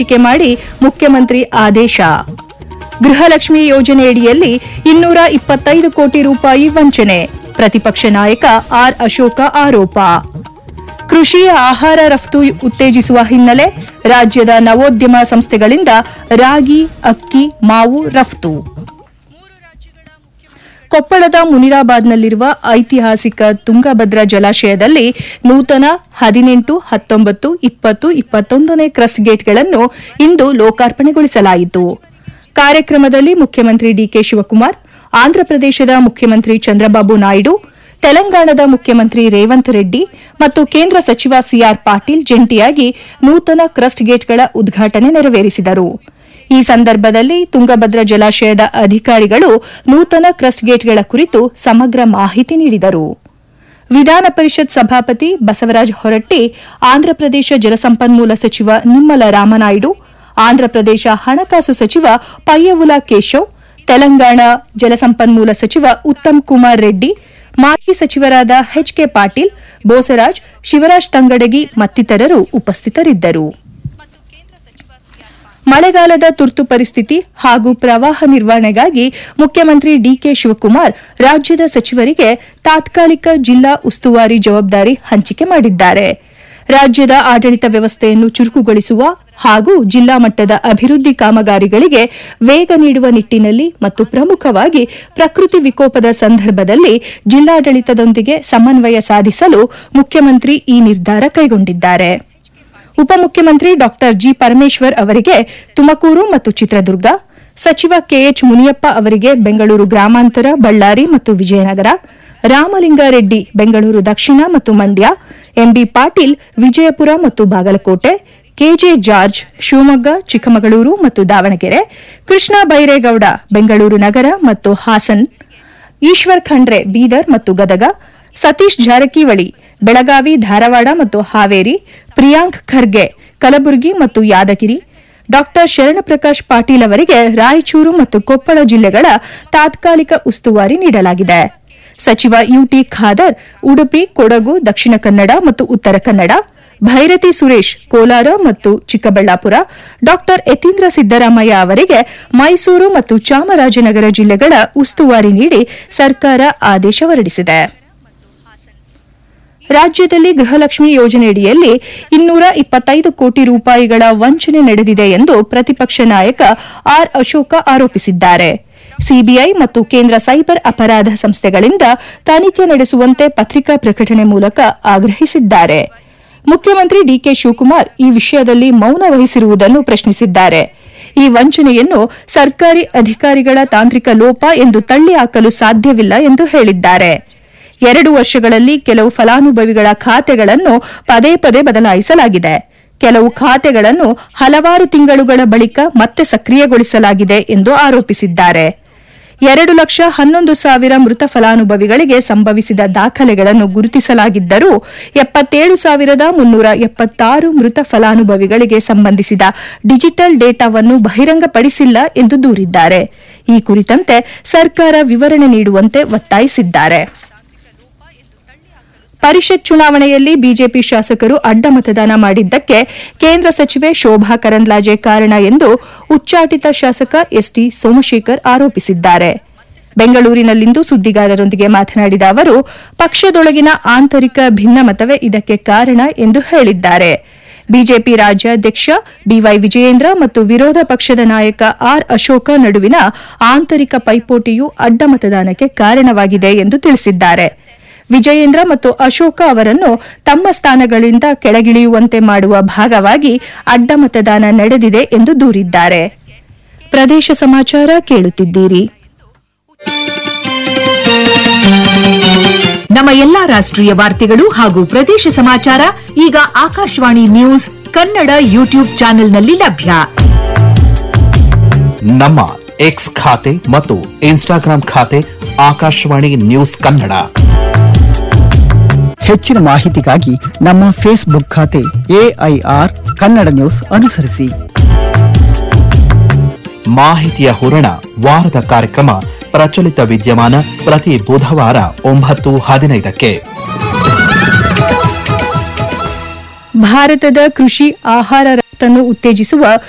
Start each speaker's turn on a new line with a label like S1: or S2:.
S1: ಹಂಚಿಕೆ ಮಾಡಿ ಮುಖ್ಯಮಂತ್ರಿ ಆದೇಶ ಗೃಹಲಕ್ಷ್ಮಿ ಯೋಜನೆಯಡಿಯಲ್ಲಿ ಇನ್ನೂರ ಇಪ್ಪತ್ತೈದು ಕೋಟಿ ರೂಪಾಯಿ ವಂಚನೆ ಪ್ರತಿಪಕ್ಷ ನಾಯಕ ಆರ್ ಅಶೋಕ ಆರೋಪ ಕೃಷಿ ಆಹಾರ ರಫ್ತು ಉತ್ತೇಜಿಸುವ ಹಿನ್ನೆಲೆ ರಾಜ್ಯದ ನವೋದ್ಯಮ ಸಂಸ್ಥೆಗಳಿಂದ ರಾಗಿ ಅಕ್ಕಿ ಮಾವು ರಫ್ತು ಕೊಪ್ಪಳದ ಮುನಿರಾಬಾದ್ನಲ್ಲಿರುವ ಐತಿಹಾಸಿಕ ತುಂಗಭದ್ರಾ ಜಲಾಶಯದಲ್ಲಿ ನೂತನ ಹದಿನೆಂಟು ಹತ್ತೊಂಬತ್ತು ಇಪ್ಪತ್ತು ಇಪ್ಪತ್ತೊಂದನೇ ಕ್ರಸ್ಟ್ ಗೇಟ್ಗಳನ್ನು ಇಂದು ಲೋಕಾರ್ಪಣೆಗೊಳಿಸಲಾಯಿತು ಕಾರ್ಯಕ್ರಮದಲ್ಲಿ ಮುಖ್ಯಮಂತ್ರಿ ಡಿಕೆ ಶಿವಕುಮಾರ್ ಆಂಧ್ರಪ್ರದೇಶದ ಮುಖ್ಯಮಂತ್ರಿ ಚಂದ್ರಬಾಬು ನಾಯ್ಡು ತೆಲಂಗಾಣದ ಮುಖ್ಯಮಂತ್ರಿ ರೇವಂತ್ ರೆಡ್ಡಿ ಮತ್ತು ಕೇಂದ್ರ ಸಚಿವ ಸಿಆರ್ ಪಾಟೀಲ್ ಜಂಟಿಯಾಗಿ ನೂತನ ಕ್ರಸ್ಟ್ ಗೇಟ್ಗಳ ಉದ್ಘಾಟನೆ ನೆರವೇರಿಸಿದರು ಈ ಸಂದರ್ಭದಲ್ಲಿ ತುಂಗಭದ್ರಾ ಜಲಾಶಯದ ಅಧಿಕಾರಿಗಳು ನೂತನ ಕ್ರಸ್ಟ್ ಗೇಟ್ಗಳ ಕುರಿತು ಸಮಗ್ರ ಮಾಹಿತಿ ನೀಡಿದರು ವಿಧಾನ ಪರಿಷತ್ ಸಭಾಪತಿ ಬಸವರಾಜ ಹೊರಟ್ಟಿ ಆಂಧ್ರಪ್ರದೇಶ ಜಲಸಂಪನ್ಮೂಲ ಸಚಿವ ನಿಮ್ಮಲ ರಾಮನಾಯ್ಡು ಆಂಧ್ರಪ್ರದೇಶ ಹಣಕಾಸು ಸಚಿವ ಪಯ್ಯವುಲ ಕೇಶವ್ ತೆಲಂಗಾಣ ಜಲಸಂಪನ್ಮೂಲ ಸಚಿವ ಉತ್ತಮ್ ಕುಮಾರ್ ರೆಡ್ಡಿ ಮಾಜಿ ಸಚಿವರಾದ ಎಚ್ಕೆ ಪಾಟೀಲ್ ಬೋಸರಾಜ್ ಶಿವರಾಜ್ ತಂಗಡಗಿ ಮತ್ತಿತರರು ಉಪಸ್ಥಿತರಿದ್ದರು ಮಳೆಗಾಲದ ತುರ್ತು ಪರಿಸ್ಥಿತಿ ಹಾಗೂ ಪ್ರವಾಹ ನಿರ್ವಹಣೆಗಾಗಿ ಮುಖ್ಯಮಂತ್ರಿ ಡಿಕೆ ಶಿವಕುಮಾರ್ ರಾಜ್ಯದ ಸಚಿವರಿಗೆ ತಾತ್ಕಾಲಿಕ ಜಿಲ್ಲಾ ಉಸ್ತುವಾರಿ ಜವಾಬ್ದಾರಿ ಹಂಚಿಕೆ ಮಾಡಿದ್ದಾರೆ ರಾಜ್ಯದ ಆಡಳಿತ ವ್ಯವಸ್ಥೆಯನ್ನು ಚುರುಕುಗೊಳಿಸುವ ಹಾಗೂ ಜಿಲ್ಲಾ ಮಟ್ಟದ ಅಭಿವೃದ್ಧಿ ಕಾಮಗಾರಿಗಳಿಗೆ ವೇಗ ನೀಡುವ ನಿಟ್ಟಿನಲ್ಲಿ ಮತ್ತು ಪ್ರಮುಖವಾಗಿ ಪ್ರಕೃತಿ ವಿಕೋಪದ ಸಂದರ್ಭದಲ್ಲಿ ಜಿಲ್ಲಾಡಳಿತದೊಂದಿಗೆ ಸಮನ್ವಯ ಸಾಧಿಸಲು ಮುಖ್ಯಮಂತ್ರಿ ಈ ನಿರ್ಧಾರ ಕೈಗೊಂಡಿದ್ದಾರೆ ಉಪಮುಖ್ಯಮಂತ್ರಿ ಡಾ ಜಿ ಪರಮೇಶ್ವರ್ ಅವರಿಗೆ ತುಮಕೂರು ಮತ್ತು ಚಿತ್ರದುರ್ಗ ಸಚಿವ ಕೆಎಚ್ ಮುನಿಯಪ್ಪ ಅವರಿಗೆ ಬೆಂಗಳೂರು ಗ್ರಾಮಾಂತರ ಬಳ್ಳಾರಿ ಮತ್ತು ವಿಜಯನಗರ ರಾಮಲಿಂಗಾರೆಡ್ಡಿ ಬೆಂಗಳೂರು ದಕ್ಷಿಣ ಮತ್ತು ಮಂಡ್ಯ ಎಂಬಿ ಪಾಟೀಲ್ ವಿಜಯಪುರ ಮತ್ತು ಬಾಗಲಕೋಟೆ ಕೆಜೆ ಜಾರ್ಜ್ ಶಿವಮೊಗ್ಗ ಚಿಕ್ಕಮಗಳೂರು ಮತ್ತು ದಾವಣಗೆರೆ ಕೃಷ್ಣ ಬೈರೇಗೌಡ ಬೆಂಗಳೂರು ನಗರ ಮತ್ತು ಹಾಸನ್ ಈಶ್ವರ್ ಖಂಡ್ರೆ ಬೀದರ್ ಮತ್ತು ಗದಗ ಸತೀಶ್ ಜಾರಕಿಹೊಳಿ ಬೆಳಗಾವಿ ಧಾರವಾಡ ಮತ್ತು ಹಾವೇರಿ ಪ್ರಿಯಾಂಕ್ ಖರ್ಗೆ ಕಲಬುರಗಿ ಮತ್ತು ಯಾದಗಿರಿ ಡಾ ಶರಣಪ್ರಕಾಶ್ ಪಾಟೀಲ್ ಅವರಿಗೆ ರಾಯಚೂರು ಮತ್ತು ಕೊಪ್ಪಳ ಜಿಲ್ಲೆಗಳ ತಾತ್ಕಾಲಿಕ ಉಸ್ತುವಾರಿ ನೀಡಲಾಗಿದೆ ಸಚಿವ ಯುಟಿ ಖಾದರ್ ಉಡುಪಿ ಕೊಡಗು ದಕ್ಷಿಣ ಕನ್ನಡ ಮತ್ತು ಉತ್ತರ ಕನ್ನಡ ಭೈರತಿ ಸುರೇಶ್ ಕೋಲಾರ ಮತ್ತು ಚಿಕ್ಕಬಳ್ಳಾಪುರ ಡಾ ಯತೀಂದ್ರ ಸಿದ್ದರಾಮಯ್ಯ ಅವರಿಗೆ ಮೈಸೂರು ಮತ್ತು ಚಾಮರಾಜನಗರ ಜಿಲ್ಲೆಗಳ ಉಸ್ತುವಾರಿ ನೀಡಿ ಸರ್ಕಾರ ಆದೇಶ ಹೊರಡಿಸಿದೆ ರಾಜ್ಯದಲ್ಲಿ ಗೃಹಲಕ್ಷ್ಮಿ ಯೋಜನೆಯಡಿಯಲ್ಲಿ ಇನ್ನೂರ ಇಪ್ಪತ್ತೈದು ಕೋಟಿ ರೂಪಾಯಿಗಳ ವಂಚನೆ ನಡೆದಿದೆ ಎಂದು ಪ್ರತಿಪಕ್ಷ ನಾಯಕ ಆರ್ ಅಶೋಕ ಆರೋಪಿಸಿದ್ದಾರೆ ಸಿಬಿಐ ಮತ್ತು ಕೇಂದ್ರ ಸೈಬರ್ ಅಪರಾಧ ಸಂಸ್ಥೆಗಳಿಂದ ತನಿಖೆ ನಡೆಸುವಂತೆ ಪತ್ರಿಕಾ ಪ್ರಕಟಣೆ ಮೂಲಕ ಆಗ್ರಹಿಸಿದ್ದಾರೆ ಮುಖ್ಯಮಂತ್ರಿ ಡಿಕೆ ಶಿವಕುಮಾರ್ ಈ ವಿಷಯದಲ್ಲಿ ಮೌನ ವಹಿಸಿರುವುದನ್ನು ಪ್ರಶ್ನಿಸಿದ್ದಾರೆ ಈ ವಂಚನೆಯನ್ನು ಸರ್ಕಾರಿ ಅಧಿಕಾರಿಗಳ ತಾಂತ್ರಿಕ ಲೋಪ ಎಂದು ತಳ್ಳಿ ಹಾಕಲು ಸಾಧ್ಯವಿಲ್ಲ ಎಂದು ಹೇಳಿದ್ದಾರೆ ಎರಡು ವರ್ಷಗಳಲ್ಲಿ ಕೆಲವು ಫಲಾನುಭವಿಗಳ ಖಾತೆಗಳನ್ನು ಪದೇ ಪದೇ ಬದಲಾಯಿಸಲಾಗಿದೆ ಕೆಲವು ಖಾತೆಗಳನ್ನು ಹಲವಾರು ತಿಂಗಳುಗಳ ಬಳಿಕ ಮತ್ತೆ ಸಕ್ರಿಯಗೊಳಿಸಲಾಗಿದೆ ಎಂದು ಆರೋಪಿಸಿದ್ದಾರೆ ಎರಡು ಲಕ್ಷ ಹನ್ನೊಂದು ಸಾವಿರ ಮೃತ ಫಲಾನುಭವಿಗಳಿಗೆ ಸಂಭವಿಸಿದ ದಾಖಲೆಗಳನ್ನು ಗುರುತಿಸಲಾಗಿದ್ದರೂ ಎಪ್ಪತ್ತೇಳು ಸಾವಿರದ ಮುನ್ನೂರ ಎಪ್ಪತ್ತಾರು ಮೃತ ಫಲಾನುಭವಿಗಳಿಗೆ ಸಂಬಂಧಿಸಿದ ಡಿಜಿಟಲ್ ಡೇಟಾವನ್ನು ಬಹಿರಂಗಪಡಿಸಿಲ್ಲ ಎಂದು ದೂರಿದ್ದಾರೆ ಈ ಕುರಿತಂತೆ ಸರ್ಕಾರ ವಿವರಣೆ ನೀಡುವಂತೆ ಒತ್ತಾಯಿಸಿದ್ದಾರೆ ಪರಿಷತ್ ಚುನಾವಣೆಯಲ್ಲಿ ಬಿಜೆಪಿ ಶಾಸಕರು ಅಡ್ಡ ಮತದಾನ ಮಾಡಿದ್ದಕ್ಕೆ ಕೇಂದ್ರ ಸಚಿವೆ ಶೋಭಾ ಕರಂದ್ಲಾಜೆ ಕಾರಣ ಎಂದು ಉಚ್ಚಾಟಿತ ಶಾಸಕ ಎಸ್ಟಿ ಸೋಮಶೇಖರ್ ಆರೋಪಿಸಿದ್ದಾರೆ ಬೆಂಗಳೂರಿನಲ್ಲಿಂದು ಸುದ್ದಿಗಾರರೊಂದಿಗೆ ಮಾತನಾಡಿದ ಅವರು ಪಕ್ಷದೊಳಗಿನ ಆಂತರಿಕ ಭಿನ್ನಮತವೇ ಇದಕ್ಕೆ ಕಾರಣ ಎಂದು ಹೇಳಿದ್ದಾರೆ ಬಿಜೆಪಿ ರಾಜ್ಯಾಧ್ಯಕ್ಷ ಬಿವೈ ವಿಜಯೇಂದ್ರ ಮತ್ತು ವಿರೋಧ ಪಕ್ಷದ ನಾಯಕ ಆರ್ ಅಶೋಕ ನಡುವಿನ ಆಂತರಿಕ ಪೈಪೋಟಿಯು ಅಡ್ಡ ಮತದಾನಕ್ಕೆ ಕಾರಣವಾಗಿದೆ ಎಂದು ತಿಳಿಸಿದ್ದಾರೆ ವಿಜಯೇಂದ್ರ ಮತ್ತು ಅಶೋಕ ಅವರನ್ನು ತಮ್ಮ ಸ್ಥಾನಗಳಿಂದ ಕೆಳಗಿಳಿಯುವಂತೆ ಮಾಡುವ ಭಾಗವಾಗಿ ಅಡ್ಡ ಮತದಾನ ನಡೆದಿದೆ ಎಂದು ದೂರಿದ್ದಾರೆ ಪ್ರದೇಶ ಸಮಾಚಾರ ಕೇಳುತ್ತಿದ್ದೀರಿ
S2: ನಮ್ಮ ಎಲ್ಲಾ ರಾಷ್ಟ್ರೀಯ ವಾರ್ತೆಗಳು ಹಾಗೂ ಪ್ರದೇಶ ಸಮಾಚಾರ ಈಗ ಆಕಾಶವಾಣಿ ನ್ಯೂಸ್ ಕನ್ನಡ ಯೂಟ್ಯೂಬ್ ಚಾನೆಲ್ನಲ್ಲಿ ಲಭ್ಯ
S3: ನಮ್ಮ ಎಕ್ಸ್ ಖಾತೆ ಮತ್ತು ಇನ್ಸ್ಟಾಗ್ರಾಂ ಖಾತೆ ಆಕಾಶವಾಣಿ ನ್ಯೂಸ್ ಕನ್ನಡ
S4: ಹೆಚ್ಚಿನ ಮಾಹಿತಿಗಾಗಿ ನಮ್ಮ ಫೇಸ್ಬುಕ್ ಖಾತೆ ಎಐಆರ್ ಕನ್ನಡ ನ್ಯೂಸ್ ಅನುಸರಿಸಿ
S3: ಮಾಹಿತಿಯ ಹೂರಣ ವಾರದ ಕಾರ್ಯಕ್ರಮ ಪ್ರಚಲಿತ ವಿದ್ಯಮಾನ ಪ್ರತಿ ಬುಧವಾರ ಒಂಬತ್ತು ಹದಿನೈದಕ್ಕೆ
S1: ಭಾರತದ ಕೃಷಿ ಆಹಾರ ರಫ್ತನ್ನು ಉತ್ತೇಜಿಸುವ